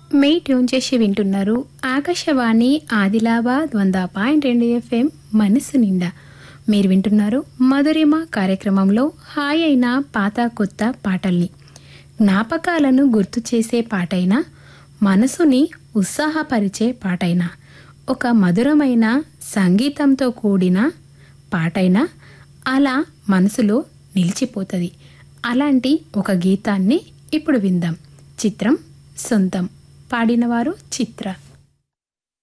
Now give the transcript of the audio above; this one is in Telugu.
మీ ట్యూన్ చేసి వింటున్నారు ఆకాశవాణి ఆదిలాబాద్ వంద పాయింట్ రెండు ఎఫ్ఎం మనసు నిండా మీరు వింటున్నారు మధురిమ కార్యక్రమంలో హాయ్ అయిన పాత కొత్త పాటల్ని జ్ఞాపకాలను గుర్తు చేసే పాటైనా మనసుని ఉత్సాహపరిచే పాటైనా ఒక మధురమైన సంగీతంతో కూడిన పాటైనా అలా మనసులో నిలిచిపోతుంది అలాంటి ఒక గీతాన్ని ఇప్పుడు విందాం చిత్రం సొంతం పాడినవారు చిత్ర